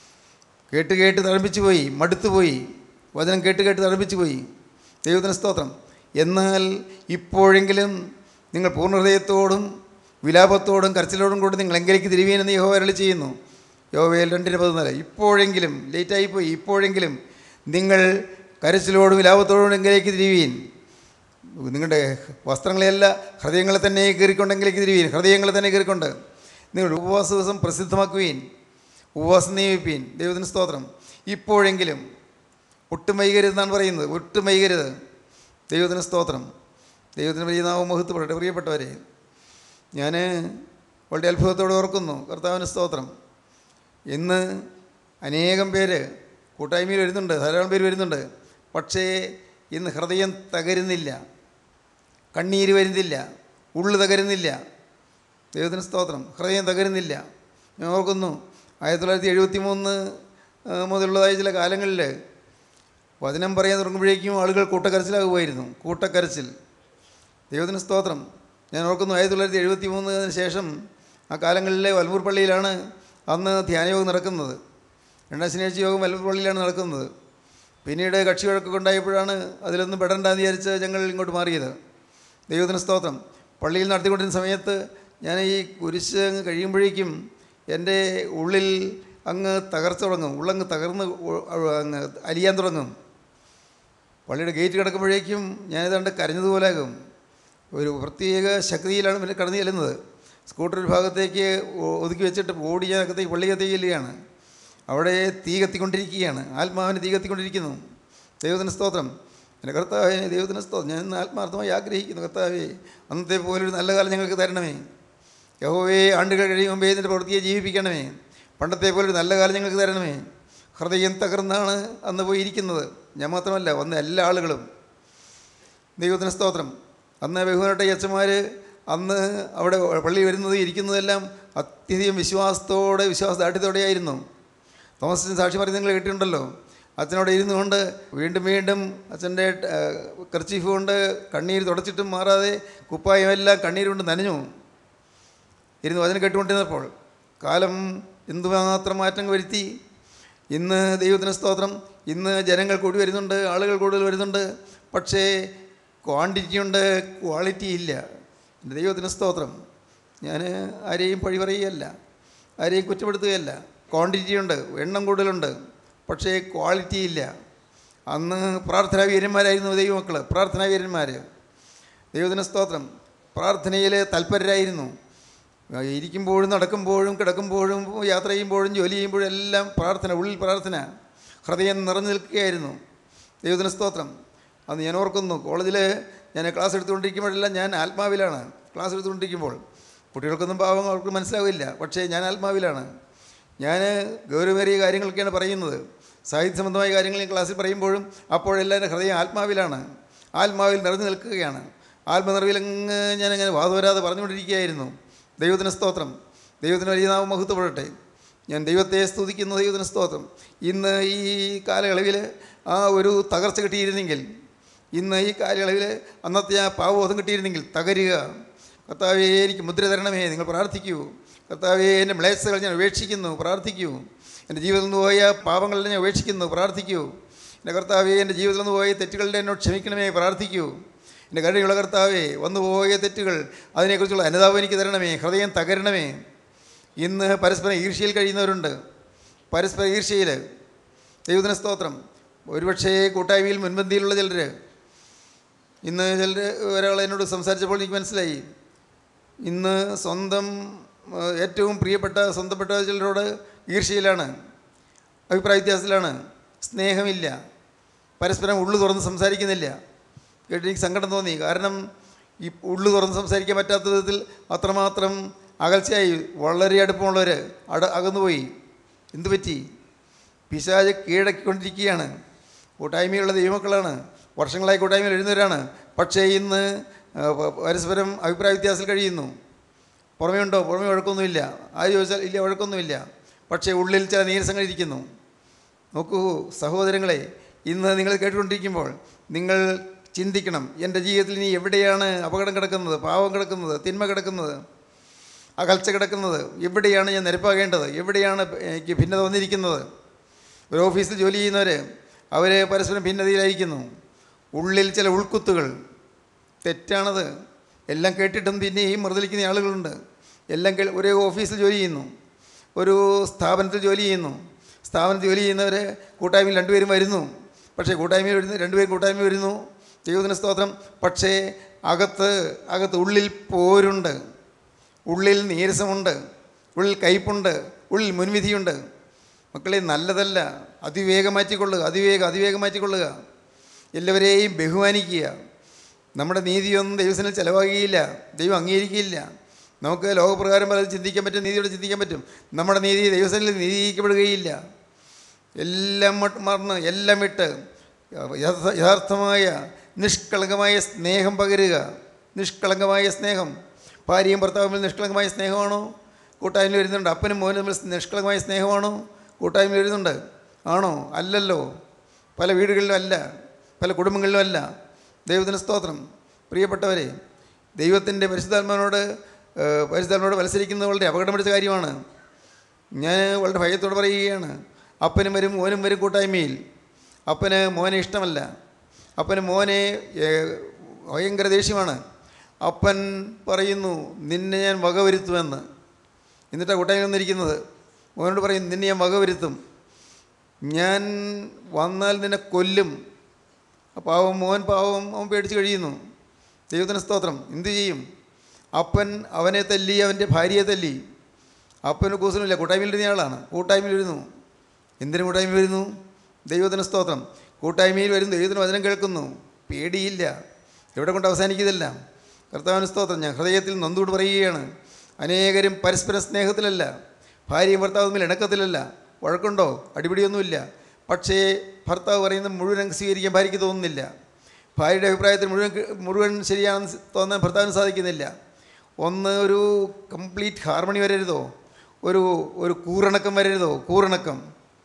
കേട്ട് കേട്ട് തഴമ്പിച്ചു പോയി മടുത്തു പോയി വചനം കേട്ട് കേട്ട് തഴമ്പിച്ചു പോയി ദൈവത്തിന് സ്തോത്രം എന്നാൽ ഇപ്പോഴെങ്കിലും നിങ്ങൾ പൂർണ്ണ ഹൃദയത്തോടും വിലാപത്തോടും കരച്ചിലോടും കൂടി നിങ്ങൾ എങ്കിലേക്ക് തിരിവീനെന്ന് യഹോവ അരളി ചെയ്യുന്നു യോവയിൽ രണ്ടിന് പതിനാല് ഇപ്പോഴെങ്കിലും ലേറ്റായിപ്പോയി ഇപ്പോഴെങ്കിലും നിങ്ങൾ കരച്ചിലോടും വിലാപത്തോടും എങ്കിലേക്ക് തിരിവീൻ നിങ്ങളുടെ വസ്ത്രങ്ങളെയല്ല ഹൃദയങ്ങളെ തന്നെ കീറിക്കൊണ്ടെങ്കിലേക്ക് തിരിവീൻ ഹൃദയങ്ങളെ തന്നെ കീറിക്കൊണ്ട് നിങ്ങൾ ഉപവാസ ദിവസം പ്രസിദ്ധമാക്കുവീൻ ഉപവാസം നിയമിപ്പീൻ ദൈവത്തിന് സ്തോത്രം ഇപ്പോഴെങ്കിലും ഒട്ടും വൈകരുതെന്നാണ് പറയുന്നത് ഒട്ടും വൈകരുത് ദൈവത്തിന് സ്തോത്രം ദൈവത്തിന് വലിയ നാമം മഹത്വപ്പെടട്ടെ പ്രിയപ്പെട്ടവരെ ഞാൻ വളരെ അത്ഭുതത്തോടെ ഓർക്കുന്നു കർത്താവിന് സ്തോത്രം ഇന്ന് അനേകം പേര് കൂട്ടായ്മയിൽ വരുന്നുണ്ട് ധാരാളം പേര് വരുന്നുണ്ട് പക്ഷേ ഇന്ന് ഹൃദയം തകരുന്നില്ല കണ്ണീര് വരുന്നില്ല ഉള്ളു തകരുന്നില്ല ദൈവത്തിന് സ്തോത്രം ഹൃദയം തകരുന്നില്ല ഞാൻ ഓർക്കുന്നു ആയിരത്തി തൊള്ളായിരത്തി എഴുപത്തി മൂന്ന് മുതലുള്ളതായ ചില കാലങ്ങളിൽ വചനം പറയാൻ തുടങ്ങുമ്പോഴേക്കും ആളുകൾ കൂട്ടക്കരച്ചിലാകുമായിരുന്നു കൂട്ടക്കരച്ചിൽ ദൈവത്തിന് സ്തോത്രം ഞാൻ ഓർക്കുന്നു ആയിരത്തി തൊള്ളായിരത്തി എഴുപത്തി മൂന്നിന് ശേഷം ആ കാലങ്ങളിലെ വൽമൂർ പള്ളിയിലാണ് അന്ന് ധ്യാനയോഗം നടക്കുന്നത് രണ്ടാം ശനിയാഴ്ച യോഗം വൽമൂർ പള്ളിയിലാണ് നടക്കുന്നത് പിന്നീട് കക്ഷി വഴക്കൊക്കെ ഉണ്ടായപ്പോഴാണ് അതിലൊന്നും പെടണ്ടെന്ന് വിചാരിച്ച് ഞങ്ങൾ ഇങ്ങോട്ട് മാറിയത് ദൈവത്തിന് സ്തോത്രം പള്ളിയിൽ നടത്തിക്കൊണ്ടിരുന്ന സമയത്ത് ഞാൻ ഈ കുരിശ് അങ്ങ് കഴിയുമ്പോഴേക്കും എൻ്റെ ഉള്ളിൽ അങ്ങ് തകർച്ച തുടങ്ങും ഉള്ളങ്ങ് തകർന്ന് ഉ- അങ്ങ് അലിയാൻ തുടങ്ങും പള്ളിയുടെ ഗേറ്റ് കിടക്കുമ്പോഴേക്കും ഞാനിതാണ്ട് കരഞ്ഞതുപോലാകും ഒരു പ്രത്യേക ശക്തിയിലാണ് പിന്നെ കടന്നു ചെല്ലുന്നത് സ്കൂട്ടർ ഒരു ഭാഗത്തേക്ക് ഒ- ഒതുക്കി വെച്ചിട്ട് ഓടി ഞാൻ അകത്തേക്ക് പള്ളിക്കത്തേക്ക് ചെല്ലുകയാണ് അവിടെ തീ കത്തിക്കൊണ്ടിരിക്കുകയാണ് ആത്മാവിന് തീ കത്തിക്കൊണ്ടിരിക്കുന്നു ദൈവത്തിന് സ്തോത്രം എൻ്റെ കർത്താവേ ദൈവത്തിന് സ്തോത്രം ഞാൻ ഇന്ന് ആത്മാർത്ഥമായി ആഗ്രഹിക്കുന്നു കർത്താവേ അന്നത്തെ പോലൊരു നല്ല കാലം ഞങ്ങൾക്ക് തരണമേ യഹോവേ ആണ്ടുകൾ കഴിയും മുമ്പേ ഇതിൻ്റെ പ്രവൃത്തിയെ ജീവിപ്പിക്കണമേ പണ്ടത്തെ പോലൊരു നല്ല കാലം ഞങ്ങൾക്ക് തരണമേ ഹൃദയം തകർന്നാണ് അന്ന് പോയിരിക്കുന്നത് ഞാൻ മാത്രമല്ല വന്ന എല്ലാ ആളുകളും ദൈവത്തിന് സ്തോത്രം അന്ന് ബഹുമാനപ്പെട്ട അച്ഛന്മാർ അന്ന് അവിടെ പള്ളി വരുന്നത് ഇരിക്കുന്നതെല്ലാം അത്യധികം വിശ്വാസത്തോടെ വിശ്വാസദാഠ്യത്തോടെയായിരുന്നു തോമസിന് സാക്ഷി പറയുന്നത് നിങ്ങൾ കേട്ടിട്ടുണ്ടല്ലോ അച്ഛനോട് ഇരുന്നു കൊണ്ട് വീണ്ടും വീണ്ടും അച്ഛൻ്റെ കർച്ചീഫ് കൊണ്ട് കണ്ണീര് തുടച്ചിട്ടും മാറാതെ കുപ്പായമെല്ലാം കണ്ണീര് കൊണ്ട് നനഞ്ഞു ഇരുന്ന് വചനം കേട്ടുകൊണ്ടിരുന്നപ്പോൾ കാലം എന്തുമാത്രം മാറ്റം വരുത്തി ഇന്ന് ദൈവത്തിന് സ്തോത്രം ഇന്ന് ജനങ്ങൾ കൂടി വരുന്നുണ്ട് ആളുകൾ കൂടുതൽ വരുന്നുണ്ട് പക്ഷേ ക്വാണ്ടിറ്റി ഉണ്ട് ക്വാളിറ്റി ഇല്ല എൻ്റെ ദൈവത്തിന് സ്തോത്രം ഞാൻ ആരെയും പഴി പറയുകയല്ല ആരെയും കുറ്റപ്പെടുത്തുകയല്ല ക്വാണ്ടിറ്റി ഉണ്ട് എണ്ണം കൂടുതലുണ്ട് പക്ഷേ ക്വാളിറ്റി ഇല്ല അന്ന് പ്രാർത്ഥനാ വീരന്മാരായിരുന്നു ദൈവമക്കൾ പ്രാർത്ഥനാ വീരന്മാർ ദൈവത്തിന് സ്തോത്രം പ്രാർത്ഥനയിൽ തൽപരരായിരുന്നു ഇരിക്കുമ്പോഴും നടക്കുമ്പോഴും കിടക്കുമ്പോഴും യാത്ര ചെയ്യുമ്പോഴും ജോലി ചെയ്യുമ്പോഴും എല്ലാം പ്രാർത്ഥന ഉള്ളിൽ പ്രാർത്ഥന ഹൃദയം നിറഞ്ഞു നിൽക്കുകയായിരുന്നു ദൈവത്തിന് സ്തോത്രം അന്ന് ഞാൻ ഓർക്കുന്നു കോളേജിൽ ഞാൻ ക്ലാസ് എടുത്തുകൊണ്ടിരിക്കുമ്പോഴെല്ലാം ഞാൻ ആത്മാവിലാണ് ക്ലാസ് എടുത്തുകൊണ്ടിരിക്കുമ്പോൾ കുട്ടികൾക്കൊന്നും പാവം അവർക്ക് മനസ്സിലാവില്ല പക്ഷേ ഞാൻ ആത്മാവിലാണ് ഞാൻ ഗൗരവമേറിയ കാര്യങ്ങളൊക്കെയാണ് പറയുന്നത് സാഹിത്യ സംബന്ധമായ കാര്യങ്ങൾ ഞാൻ ക്ലാസ്സിൽ പറയുമ്പോഴും അപ്പോഴെല്ലാം എൻ്റെ ഹൃദയം ആത്മാവിലാണ് ആത്മാവിൽ നിറഞ്ഞു നിൽക്കുകയാണ് ആത്മനിറവിലങ്ങ് ഞാനങ്ങനെ വാദവരാതെ പറഞ്ഞുകൊണ്ടിരിക്കുകയായിരുന്നു ദൈവത്തിന് സ്തോത്രം ദൈവത്തിന് വലിയ നാമം മഹത്വപ്പെടട്ടെ ഞാൻ ദൈവത്തെ സ്തുതിക്കുന്നു ദൈവത്തിന് സ്തോത്രം ഇന്ന് ഈ കാലയളവിൽ ആ ഒരു തകർച്ച കിട്ടിയിരുന്നെങ്കിൽ ഇന്ന് ഈ കാലയളവിൽ അന്നത്തെ ആ പാവബോധം കിട്ടിയിരുന്നെങ്കിൽ തകരുക കർത്താവേ എനിക്ക് മുദ്ര തരണമേ നിങ്ങൾ പ്രാർത്ഥിക്കൂ കർത്താവേ എൻ്റെ മ്ലേച്ഛതകൾ ഞാൻ ഉപേക്ഷിക്കുന്നു പ്രാർത്ഥിക്കൂ എൻ്റെ ജീവിതത്തിൽ നിന്ന് പോയ പാപങ്ങളെല്ലാം ഞാൻ ഉപേക്ഷിക്കുന്നു പ്രാർത്ഥിക്കൂ എൻ്റെ കർത്താവേ എൻ്റെ ജീവിതത്തിൽ നിന്ന് പോയ തെറ്റുകളുടെ എന്നോട് ക്ഷമിക്കണമേ പ്രാർത്ഥിക്കൂ എൻ്റെ കരുണയുള്ള കർത്താവേ വന്നു പോയ തെറ്റുകൾ അതിനെക്കുറിച്ചുള്ള അനുതാപം എനിക്ക് തരണമേ ഹൃദയം തകരണമേ ഇന്ന് പരസ്പരം ഈർഷ്യയിൽ കഴിയുന്നവരുണ്ട് പരസ്പര ഈർഷ്യയിൽ ദൈവത്തിന് സ്തോത്രം ഒരുപക്ഷേ കൂട്ടായ്മയിൽ മുൻപന്തിയിലുള്ള ചിലർ ഇന്ന് ചിലർ ഒരാൾ എന്നോട് സംസാരിച്ചപ്പോൾ എനിക്ക് മനസ്സിലായി ഇന്ന് സ്വന്തം ആ, ഏറ്റവും പ്രിയപ്പെട്ട സ്വന്തപ്പെട്ട ചിലരോട് ഈർഷ്യയിലാണ് അഭിപ്രായ വ്യത്യാസത്തിലാണ് സ്നേഹമില്ല പരസ്പരം ഉള്ളു തുറന്ന് സംസാരിക്കുന്നില്ല കേട്ട് എനിക്ക് സങ്കടം തോന്നി കാരണം ഈ ഉള്ളു തുറന്ന് സംസാരിക്കാൻ പറ്റാത്ത വിധത്തിൽ അത്രമാത്രം അകൽച്ചയായി വളരെ അടുപ്പമുള്ളവർ അട അകന്നുപോയി എന്തു പറ്റി പിശാജ് കീഴടക്കിക്കൊണ്ടിരിക്കുകയാണ് കൂട്ടായ്മയുള്ള ദൈവമക്കളാണ് വർഷങ്ങളായി കൂട്ടായ്മയിൽ എഴുന്നവരാണ് പക്ഷേ ഇന്ന് ആ, പ- പരസ്പരം അഭിപ്രായ വ്യത്യാസത്തിൽ കഴിയുന്നു പുറമേ ഉണ്ടോ പുറമേ വഴക്കൊന്നുമില്ല ആര് ചോദിച്ചാൽ ഇല്ല വഴക്കൊന്നുമില്ല പക്ഷേ ഉള്ളിൽ ചില നീരസങ്ങൾ ഇരിക്കുന്നു നോക്കൂ സഹോദരങ്ങളെ ഇന്ന് നിങ്ങൾ കേട്ടുകൊണ്ടിരിക്കുമ്പോൾ നിങ്ങൾ ചിന്തിക്കണം എൻ്റെ ജീവിതത്തിൽ ഇനി എവിടെയാണ് അപകടം കിടക്കുന്നത് പാവം കിടക്കുന്നത് തിന്മ കിടക്കുന്നത് അകൽച്ച കിടക്കുന്നത് എവിടെയാണ് ഞാൻ നിരപ്പാകേണ്ടത് എവിടെയാണ് എനിക്ക് ഭിന്നത വന്നിരിക്കുന്നത് ഒരു ഓഫീസിൽ ജോലി ചെയ്യുന്നവർ അവർ പരസ്പരം ഭിന്നതയിലായിരിക്കുന്നു ഉള്ളിൽ ചില ഉൾക്കുത്തുകൾ തെറ്റാണത് എല്ലാം കേട്ടിട്ടും പിന്നെയും മറുതലിക്കുന്ന ആളുകളുണ്ട് എല്ലാം കേ ഒരേ ഓഫീസിൽ ജോലി ചെയ്യുന്നു ഒരു സ്ഥാപനത്തിൽ ജോലി ചെയ്യുന്നു സ്ഥാപനത്തിൽ ജോലി ചെയ്യുന്നവർ കൂട്ടായ്മയിൽ രണ്ടുപേരും വരുന്നു പക്ഷേ കൂട്ടായ്മയിൽ വരുന്നു രണ്ടുപേരും കൂട്ടായ്മ വരുന്നു ദൈവത്തിന് സ്തോത്രം പക്ഷേ അകത്ത് അകത്ത് ഉള്ളിൽ പോരുണ്ട് ഉള്ളിൽ നീരസമുണ്ട് ഉള്ളിൽ കയ്പുണ്ട് ഉള്ളിൽ മുൻവിധിയുണ്ട് മക്കളെ നല്ലതല്ല അതിവേഗം മാറ്റിക്കൊള്ളുക അതിവേഗം അതിവേഗം മാറ്റിക്കൊള്ളുക എല്ലാവരെയും ബഹുമാനിക്കുക നമ്മുടെ നീതിയൊന്നും ദൈവത്തിന് ചിലവാകുകയില്ല ദൈവം അംഗീകരിക്കുകയില്ല നമുക്ക് ലോകപ്രകാരം പലതും ചിന്തിക്കാൻ പറ്റും നീതിയോടെ ചിന്തിക്കാൻ പറ്റും നമ്മുടെ നീതി ദൈവസനിൽ നീതിക്കപ്പെടുകയില്ല എല്ലാം മട്ട് മറന്ന് എല്ലാം വിട്ട് യഥ- യഥാർത്ഥമായ നിഷ്കളങ്കമായ സ്നേഹം പകരുക നിഷ്കളങ്കമായ സ്നേഹം ഭാര്യയും ഭർത്താവും തമ്മിൽ നിഷ്കളങ്കമായ സ്നേഹമാണോ കൂട്ടായ്മയിൽ വരുന്നുണ്ട് അപ്പനും മോനും തമ്മിൽ നിഷ്കളങ്കമായ സ്നേഹമാണോ കൂട്ടായ്മയിൽ വരുന്നുണ്ട് ആണോ അല്ലല്ലോ പല വീടുകളിലും അല്ല പല കുടുംബങ്ങളിലും അല്ല ദൈവത്തിന് സ്തോത്രം പ്രിയപ്പെട്ടവരെ ദൈവത്തിൻ്റെ പരിശുദ്ധാത്മാവിനോട് ഏഹ്, പരിശുദ്ധാത്മാവിനോട് മത്സരിക്കുന്നത് വളരെ അപകടം പിടിച്ച കാര്യമാണ് ഞാൻ വളരെ ഭയത്തോടെ പറയുകയാണ് അപ്പനും വരും മോനും വരും കൂട്ടായ്മയിൽ അപ്പന് മോനെ ഇഷ്ടമല്ല അപ്പന് മോനെ ഏഹ്, ഭയങ്കര ദേഷ്യമാണ് അപ്പൻ പറയുന്നു നിന്നെ ഞാൻ വകവരുത്തുമെന്ന് എന്നിട്ടാണ് കൂട്ടായ്മ വന്നിരിക്കുന്നത് മോനോട് പറയും നിന്നെ ഞാൻ വകവരുത്തും ഞാൻ വന്നാൽ നിന്നെ കൊല്ലും ആ പാവം മോൻ പാവം അവൻ പേടിച്ച് കഴിയുന്നു ദൈവത്തിന് സ്തോത്രം എന്തു ചെയ്യും അപ്പൻ അവനെ തല്ലി അവൻ്റെ ഭാര്യയെ തല്ലി അപ്പന് കൂസലുമില്ല കൂട്ടായ്മയിൽ ഇരുന്ന ആളാണ് കൂട്ടായ്മയിൽ വരുന്നു എന്തിനു കൂട്ടായ്മ വരുന്നു ദൈവത്തിന് സ്തോത്രം കൂട്ടായ്മയിൽ വരുന്നു ദൈവത്തിന് വചനം കേൾക്കുന്നു പേടിയില്ല എവിടെ കൊണ്ട് അവസാനിക്കുന്നില്ല കർത്താവിന് സ്തോത്രം ഞാൻ ഹൃദയത്തിൽ നന്ദൂട് പറയുകയാണ് അനേകരും പരസ്പര സ്നേഹത്തിലല്ല ഭാര്യയും ഭർത്താവും തമ്മിൽ ഇണക്കത്തിലല്ല വഴക്കുണ്ടോ അടിപിടിയൊന്നുമില്ല പക്ഷേ ഭർത്താവ് പറയുന്നത് മുഴുവൻ സ്വീകരിക്കാൻ ഭാര്യയ്ക്ക് തോന്നുന്നില്ല ഭാര്യയുടെ അഭിപ്രായത്തിൽ മുഴുവൻ മുഴുവൻ ശരിയാണെന്ന് തോന്നാൻ ഭർത്താവിന് സാധിക്കുന്നില്ല ഒന്ന് ഒരു കംപ്ലീറ്റ് ഹാർമണി വരരുതോ ഒരു ഒരു കൂറിണക്കം വരരുതോ കൂറിണക്കം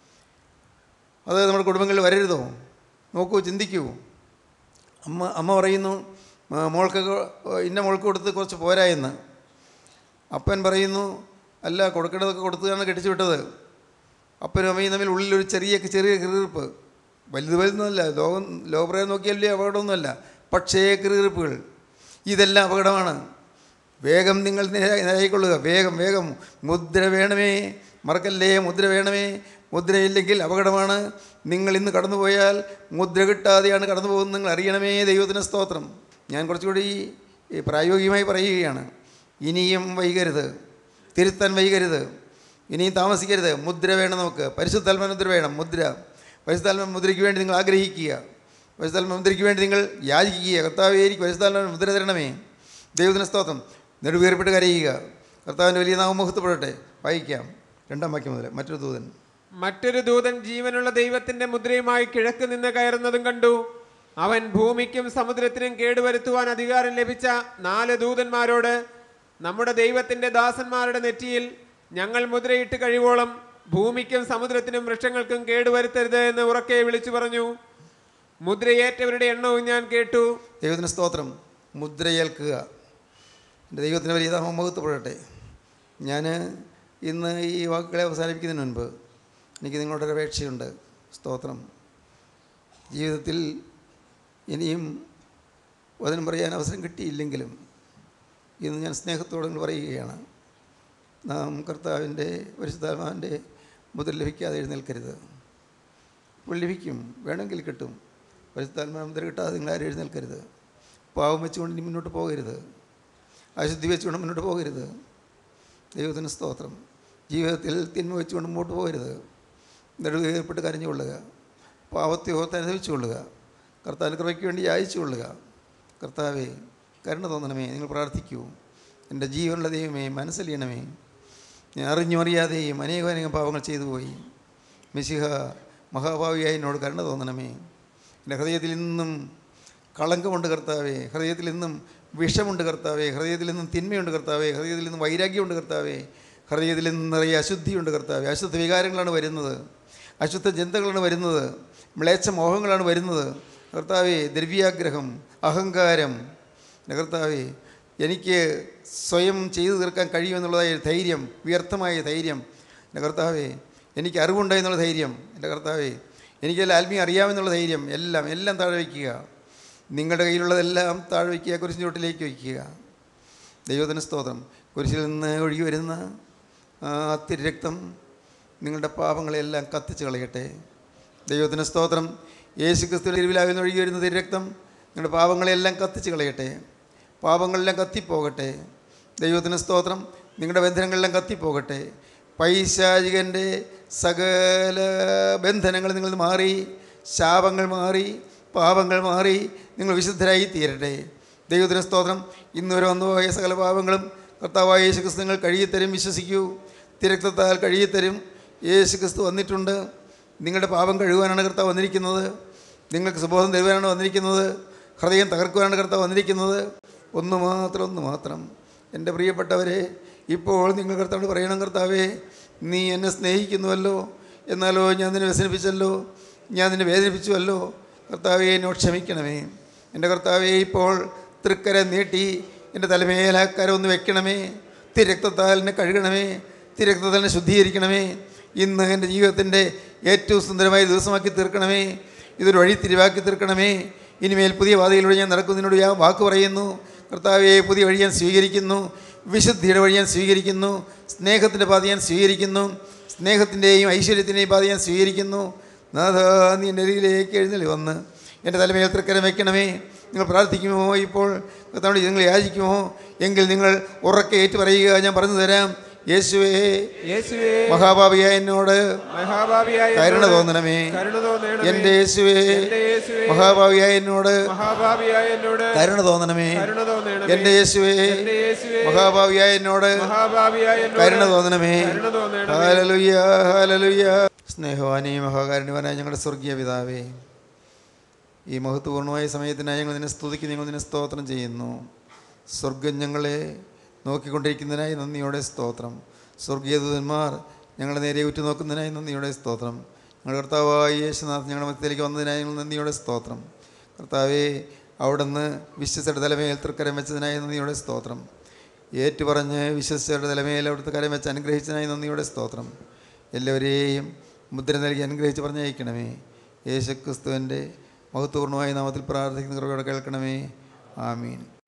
അത് നമ്മുടെ കുടുംബങ്ങളിൽ വരരുതോ നോക്കൂ ചിന്തിക്കൂ അമ്മ അമ്മ പറയുന്നു "ആ, മോൾക്ക് ഇന്ന മോൾക്ക് കൊടുത്ത് കുറച്ച് പോരാ എന്ന് അപ്പൻ പറയുന്നു അല്ല കൊടുക്കേണ്ടതൊക്കെ കൊടുത്തതാണ് കെട്ടിച്ചു വിട്ടത് അപ്പനും അമ്മയും തമ്മിൽ ഉള്ളിലൊരു ചെറിയ ചെറിയ കിറിറിപ്പ് വലുത് വലുതൊന്നുമല്ല ലോകം ലോകപ്രയം നോക്കിയാൽ വലിയ അപകടമൊന്നുമല്ല പക്ഷേ കിറിറിപ്പുകൾ ഇതെല്ലാം അപകടമാണ് വേഗം നിങ്ങൾ നേരാ- നേരായിക്കൊള്ളുക വേഗം വേഗം മുദ്ര വേണമേ മറക്കല്ലേ മുദ്ര വേണമേ മുദ്രയില്ലെങ്കിൽ അപകടമാണ് നിങ്ങൾ ഇന്ന് കടന്നുപോയാൽ മുദ്ര കിട്ടാതെയാണ് കടന്നു പോകുന്നത് നിങ്ങൾ അറിയണമേ ദൈവത്തിന് സ്തോത്രം ഞാൻ കുറച്ചുകൂടി ഈ പ്രായോഗികമായി പറയുകയാണ് ഇനിയും വൈകരുത് തിരുത്താൻ വൈകരുത് ഇനിയും താമസിക്കരുത് മുദ്ര വേണം നമുക്ക് പരിശുദ്ധാത്മ മുദ്ര വേണം മുദ്ര പരിശുദ്ധാത്മ മുദ്രയ്ക്ക് വേണ്ടി നിങ്ങൾ ആഗ്രഹിക്കുക പരിശുദ്ധാത്മ മുദ്രയ്ക്ക് വേണ്ടി നിങ്ങൾ യാചിക്കുക കർത്താവേ എനിക്ക് പരിശുദ്ധാത്മ മുദ്ര തരണമേ ദൈവത്തിന് സ്തോത്രം നെടുവേർപ്പെട്ട് കരയുക കർത്താവിൻ്റെ വലിയ നാമം മുഹത്തപ്പെടട്ടെ വായിക്കാം രണ്ടാം വാക്യം മുതൽ മറ്റൊരു ദൂതൻ മറ്റൊരു ദൂതൻ ജീവനുള്ള ദൈവത്തിന്റെ മുദ്രയുമായി കിഴക്ക് നിന്ന് കയറുന്നതും കണ്ടു അവൻ ഭൂമിക്കും സമുദ്രത്തിനും കേടുവരുത്തുവാൻ അധികാരം ലഭിച്ച നാല് ദൂതന്മാരോട് നമ്മുടെ ദൈവത്തിന്റെ ദാസന്മാരുടെ നെറ്റിയിൽ ഞങ്ങൾ മുദ്രയിട്ട് കഴിവോളം ഭൂമിക്കും സമുദ്രത്തിനും വൃക്ഷങ്ങൾക്കും കേടുവരുത്തരുത് എന്ന് ഉറക്കെ വിളിച്ചു പറഞ്ഞു മുദ്രയേറ്റവരുടെ എണ്ണവും ഞാൻ കേട്ടു ദൈവത്തിന് സ്തോത്രം മുദ്രയേൽക്കുക എൻ്റെ ദൈവത്തിന് വലിയ നാമം മുഹത്തപ്പെടട്ടെ ഞാൻ ഇന്ന് ഈ വാക്കുകളെ അവസാനിപ്പിക്കുന്നതിന് മുൻപ് എനിക്ക് നിങ്ങളുടെ ഒരു അപേക്ഷയുണ്ട് സ്തോത്രം ജീവിതത്തിൽ ഇനിയും വചനം പറയാൻ അവസരം കിട്ടിയില്ലെങ്കിലും ഇന്ന് ഞാൻ സ്നേഹത്തോടെ നിങ്ങൾ പറയുകയാണ് നാം കർത്താവിൻ്റെ പരിശുദ്ധാത്മാവിൻ്റെ മുതൽ ലഭിക്കാതെ എഴുന്നേൽക്കരുത് ഇപ്പോൾ ലഭിക്കും വേണമെങ്കിൽ കിട്ടും പരിശുദ്ധാത്മാവ് മുതൽ കിട്ടാതെ നിങ്ങൾ ആരും എഴുന്നേൽക്കരുത് പാവം വെച്ചുകൊണ്ട് ഇനി മുന്നോട്ട് പോകരുത് അശുദ്ധി വെച്ചുകൊണ്ട് മുന്നോട്ട് പോകരുത് ദൈവത്തിന് സ്തോത്രം ജീവിതത്തിൽ തിന്മ വെച്ചുകൊണ്ട് മുമ്പോട്ട് പോകരുത് നെടുവേർപ്പെട്ട് കരഞ്ഞുകൊള്ളുക പാവത്തെ ഓർത്ത് അനുഭവിച്ചുകൊള്ളുക കർത്താവിന് കൃപയ്ക്ക് വേണ്ടി യാചിച്ചുകൊള്ളുക കർത്താവേ കരുണ തോന്നണമേ നിങ്ങൾ പ്രാർത്ഥിക്കൂ എൻ്റെ ജീവനുള്ള ദൈവമേ മനസ്സലിയണമേ ഞാൻ അറിഞ്ഞും അറിയാതെയും അനേകം പാവങ്ങൾ ചെയ്തു പോയി മിശിഹ മഹാഭാവിയായി എന്നോട് കരുണ തോന്നണമേ എൻ്റെ ഹൃദയത്തിൽ ഇന്നും കളങ്കമുണ്ട് കർത്താവേ ഹൃദയത്തിൽ ഇന്നും വിഷമുണ്ട് കർത്താവേ ഹൃദയത്തിൽ നിന്നും തിന്മയുണ്ട് കർത്താവേ ഹൃദയത്തിൽ നിന്നും വൈരാഗ്യമുണ്ട് കർത്താവേ ഹൃദയത്തിൽ നിന്ന് നിറയെ അശുദ്ധിയുണ്ട് കർത്താവേ അശുദ്ധ വികാരങ്ങളാണ് വരുന്നത് അശുദ്ധ ചിന്തകളാണ് വരുന്നത് മ്ലേച്ഛ മോഹങ്ങളാണ് വരുന്നത് കർത്താവേ ദ്രവ്യാഗ്രഹം അഹങ്കാരം എൻ്റെ കർത്താവേ എനിക്ക് സ്വയം ചെയ്തു തീർക്കാൻ കഴിയുമെന്നുള്ളതായ ധൈര്യം വ്യർത്ഥമായ ധൈര്യം എൻ്റെ കർത്താവേ എനിക്ക് അറിവുണ്ടായെന്നുള്ള ധൈര്യം എൻ്റെ കർത്താവേ എനിക്കെല്ലാം ആത്മീയം അറിയാമെന്നുള്ള ധൈര്യം എല്ലാം എല്ലാം താഴെ വയ്ക്കുക നിങ്ങളുടെ കയ്യിലുള്ളതെല്ലാം താഴെ വയ്ക്കുക കുരിശിൻ്റെ ചോട്ടിലേക്ക് വയ്ക്കുക ദൈവത്തിന് സ്തോത്രം കുരിശിൽ നിന്ന് ഒഴുകി വരുന്ന ആ തിരക്തം നിങ്ങളുടെ പാപങ്ങളെല്ലാം കത്തിച്ച് കളയട്ടെ ദൈവത്തിന് സ്തോത്രം യേശു ക്രിസ്തു തിരുവിലാവിൽ ഒഴുകി വരുന്ന തിരക്തം നിങ്ങളുടെ പാപങ്ങളെല്ലാം കത്തിച്ച് കളയട്ടെ പാപങ്ങളെല്ലാം കത്തിപ്പോകട്ടെ ദൈവത്തിന് സ്തോത്രം നിങ്ങളുടെ ബന്ധനങ്ങളെല്ലാം കത്തിപ്പോകട്ടെ പൈശാചികൻ്റെ സകല ബന്ധനങ്ങൾ നിങ്ങൾ മാറി ശാപങ്ങൾ മാറി പാപങ്ങൾ മാറി നിങ്ങൾ വിശുദ്ധരായി തീരട്ടെ ദൈവത്തിന് സ്തോത്രം ഇന്നുവരെ വന്നുപോയ സകല പാപങ്ങളും കർത്താവായ യേശു ക്രിസ്തു നിങ്ങൾ കഴുകിത്തരും വിശ്വസിക്കൂ തിരക്തത്താൽ കഴുകിത്തരും യേശു ക്രിസ്തു വന്നിട്ടുണ്ട് നിങ്ങളുടെ പാപം കഴുകുവാനാണ് കർത്താവ് വന്നിരിക്കുന്നത് നിങ്ങൾക്ക് സുബോധം തരുവാനാണ് വന്നിരിക്കുന്നത് ഹൃദയം തകർക്കുവാനാണ് കർത്താവ് വന്നിരിക്കുന്നത് ഒന്ന് മാത്രം ഒന്ന് മാത്രം എൻ്റെ പ്രിയപ്പെട്ടവരെ ഇപ്പോൾ നിങ്ങൾ കർത്താവ് പറയണം കർത്താവേ നീ എന്നെ സ്നേഹിക്കുന്നുവല്ലോ എന്നാലോ ഞാൻ നിന്നെ വ്യസനിപ്പിച്ചല്ലോ ഞാൻ നിന്നെ വേദനിപ്പിച്ചുവല്ലോ കർത്താവെ എന്നോട് ക്ഷമിക്കണമേ എൻ്റെ കർത്താവെ ഇപ്പോൾ തൃക്കര നീട്ടി എൻ്റെ തലമേല കര ഒന്ന് വെക്കണമേ തിരക്തത്താൽ എന്നെ കഴുകണമേ തിരക്തത്താൽ എന്നെ ശുദ്ധീകരിക്കണമേ ഇന്ന് എൻ്റെ ജീവിതത്തിൻ്റെ ഏറ്റവും സുന്ദരമായ ദിവസമാക്കി തീർക്കണമേ ഇതൊരു വഴി തിരിവാക്കി തീർക്കണമേ ഇനിമേൽ പുതിയ പാതയിലൂടെ ഞാൻ നടക്കുന്നതിനോട് ഞാൻ വാക്ക് പറയുന്നു കർത്താവെ പുതിയ വഴി ഞാൻ സ്വീകരിക്കുന്നു വിശുദ്ധിയുടെ വഴി ഞാൻ സ്വീകരിക്കുന്നു സ്നേഹത്തിൻ്റെ പാത ഞാൻ സ്വീകരിക്കുന്നു സ്നേഹത്തിൻ്റെയും ഐശ്വര്യത്തിൻ്റെയും പാത ഞാൻ സ്വീകരിക്കുന്നു നാഥ നീ എൻ്റെ അരികിലേക്ക് എഴുന്നള്ളി വന്ന് എൻ്റെ തലമേൽ തൃക്കരം വയ്ക്കണമേ നിങ്ങൾ പ്രാർത്ഥിക്കുമോ ഇപ്പോൾ കർത്താവിനോട് നിങ്ങൾ യാചിക്കുമോ എങ്കിൽ നിങ്ങൾ ഉറക്കെ ഏറ്റു പറയുക ഞാൻ പറഞ്ഞു തരാം യേശുവേ യേശുവേ മഹാഭാവിയായ എന്നോട് മഹാഭാവിയായ കരുണ എന്നോട് തോന്നണമേ കരുണ തോന്നണമേ. എൻ്റെ യേശുവേ എൻ്റെ യേശുവേ മഹാഭാവിയായ എന്നോട് മഹാഭാവിയായ എന്നോട് കരുണ തോന്നണമേ കരുണ തോന്നണമേ. എൻ്റെ യേശുവേ എൻ്റെ യേശുവേ മഹാഭാവിയായ എന്നോട് മഹാഭാവിയായ എന്നോട് കരുണ തോന്നണമേ കരുണ തോന്നണമേ. ഹാലലുയ്യ ഹാലലുയ്യ സ്നേഹവാനീ മഹാകാരുണ്യവാനായ ഞങ്ങളുടെ സ്വർഗീയ പിതാവേ ഈ മഹത്വപൂർണ്ണമായ സമയത്തിനായി ഞങ്ങൾ നിന്നെ സ്തുതിക്കുന്നു ഞങ്ങൾ നിന്നെ സ്തോത്രം ചെയ്യുന്നു സ്വർഗം ഞങ്ങളെ നോക്കിക്കൊണ്ടിരിക്കുന്നതിനായി നന്ദിയോടെ സ്തോത്രം സ്വർഗീയ ദൂതന്മാർ ഞങ്ങളെ നേരെ ഉറ്റുനോക്കുന്നതിനായി നന്ദിയോടെ സ്തോത്രം ഞങ്ങളുടെ കർത്താവായ യേശുനാഥ് ഞങ്ങളുടെ മധ്യത്തിലേക്ക് വന്നതിനായി ഞങ്ങൾ നന്ദിയോടെ സ്തോത്രം കർത്താവേ അവിടുന്ന് വിശ്വസയുടെ തലമേൽ തൃക്കരം വെച്ചതിനായി നന്ദിയോടെ സ്തോത്രം ഏറ്റുപറഞ്ഞ് വിശ്വസിച്ചവരുടെ തലമേൽ അവിടുത്തെ കരം വെച്ച് അനുഗ്രഹിച്ചതിനായി നന്ദിയോടെ സ്തോത്രം എല്ലാവരെയും മുദ്ര നൽകി അനുഗ്രഹിച്ച് പറഞ്ഞയക്കണമേ യേശുക്രിസ്തുവിൻ്റെ മഹത്വപൂർണ്ണമായ നാമത്തിൽ പ്രാർത്ഥിക്കുന്ന കൃപയോടെ കേൾക്കണമേ ആമീൻ